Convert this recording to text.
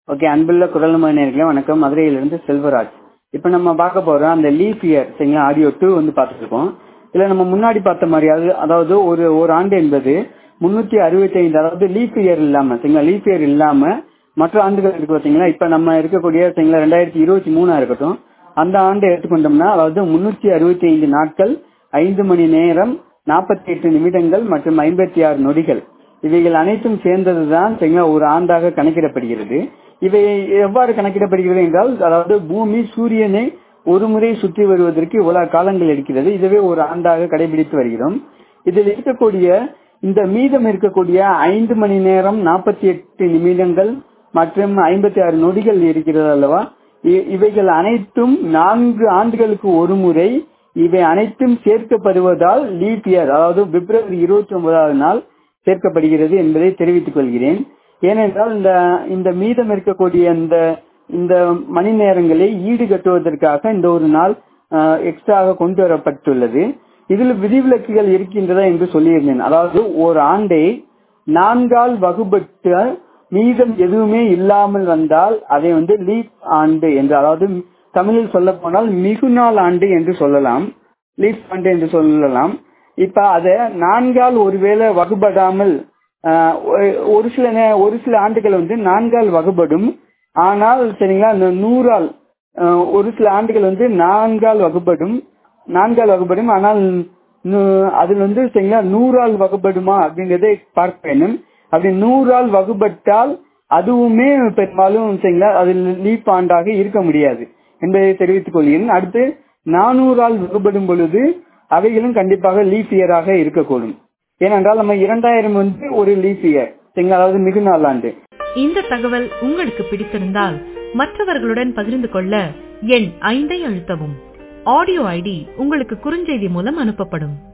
okay அன்புள்ள குரல் நேர்களே வணக்கம் மதுரையிலிருந்து செல்வராஜ் இப்போ நம்ம பார்க்க போறோம் அந்த லீஃப் இயர் சரிங்களா ஆடியோ டூ வந்து பார்த்துட்டு இருக்கோம் இதுல நம்ம முன்னாடி பார்த்த மாதிரி அது- அதாவது ஒரு ஒரு ஆண்டு என்பது முன்னூத்தி அறுபத்தி ஐந்து அதாவது லீஃப் இயர் இல்லாம சரிங்களா லீஃப் இயர் இல்லாம மற்ற ஆண்டுகள் இருக்கு பாத்தீங்களா இப்ப நம்ம இருக்கக்கூடிய சரிங்களா ரெண்டாயிரத்தி இருபத்தி மூணா இருக்கட்டும் அந்த ஆண்டு எடுத்துக்கொண்டோம்னா அதாவது முன்னூத்தி அறுபத்தி ஐந்து நாட்கள் ஐந்து மணி நேரம் நாற்பத்தி எட்டு நிமிடங்கள் மற்றும் ஐம்பத்தி ஆறு நொடிகள் இவைகள் அனைத்தும் சேர்ந்ததுதான் சரிங்களா ஒரு ஆண்டாக கணக்கிடப்படுகிறது இவை எவ்வாறு கணக்கிடப்படுகிறது என்றால் அதாவது பூமி சூரியனை ஒரு முறை சுற்றி வருவதற்கு இவ்வளவு காலங்கள் எடுக்கிறது இதுவே ஒரு ஆண்டாக கடைபிடித்து வருகிறோம் இதில் இருக்கக்கூடிய இந்த மீதம் இருக்கக்கூடிய ஐந்து மணி நேரம் நாற்பத்தி எட்டு நிமிடங்கள் மற்றும் ஐம்பத்தி ஆறு நொடிகள் இருக்கிறது அல்லவா இ- இவைகள் அனைத்தும் நான்கு ஆண்டுகளுக்கு ஒரு முறை இவை அனைத்தும் சேர்க்கப்படுவதால் லீப் இயர் அதாவது பிப்ரவரி இருபத்தி ஒன்பதாவது நாள் சேர்க்கப்படுகிறது என்பதை தெரிவித்துக் கொள்கிறேன் ஏனென்றால் இந்த இந்த மீதம் இருக்கக்கூடிய இந்த இந்த மணி நேரங்களை ஈடுகட்டுவதற்காக இந்த ஒரு நாள் எக்ஸ்ட்ராக கொண்டு வரப்பட்டுள்ளது இதில் விதிவிலக்குகள் இருக்கின்றதா என்று சொல்லியிருந்தேன் அதாவது ஒரு ஆண்டை நான்கால் வகுப்பட்டு மீதம் எதுவுமே இல்லாமல் வந்தால் அதை வந்து லீப் ஆண்டு என்று அதாவது தமிழில் சொல்ல போனால் மிகுநாள் ஆண்டு என்று சொல்லலாம் லீப் ஆண்டு என்று சொல்லலாம் இப்ப அத நான்கால் ஒருவேளை வகுபடாமல் ஆஹ், ஒரு- ஒரு சில நே- ஒரு சில ஆண்டுகள் வந்து நான்கால் வகுபடும் ஆனால் சரிங்களா இந்த நூறால் ஆஹ், ஒரு சில ஆண்டுகள் வந்து நான்கால் வகுப்படும் நான்கால் வகுப்படும் ஆனால் நூ- அதில் வந்து சரிங்களா நூறால் வகுப்படுமா அப்படிங்கறதை பார்க்க வேண்டும் அப்படி நூறால் வகுப்பட்டால் அதுவுமே பெரும்பாலும் சரிங்களா அதில் லீப் ஆண்டாக இருக்க முடியாது என்பதை தெரிவித்துக் கொள்கிறேன் அடுத்து நானூறால் வகுப்படும் பொழுது அவைகளும் கண்டிப்பாக லீப் இயராக இருக்கக்கூடும் ஏனென்றால் நம்ம இரண்டாயிரம் வந்து ஒரு லீப் இயர் சரிங்களா அதாவது மிகு நாளாண்டு இந்த தகவல் உங்களுக்கு பிடித்திருந்தால் மற்றவர்களுடன் பகிர்ந்து கொள்ள எண் ஐந்தை அழுத்தவும் ஆடியோ ஐடி உங்களுக்கு குறுஞ்செய்தி மூலம் அனுப்பப்படும்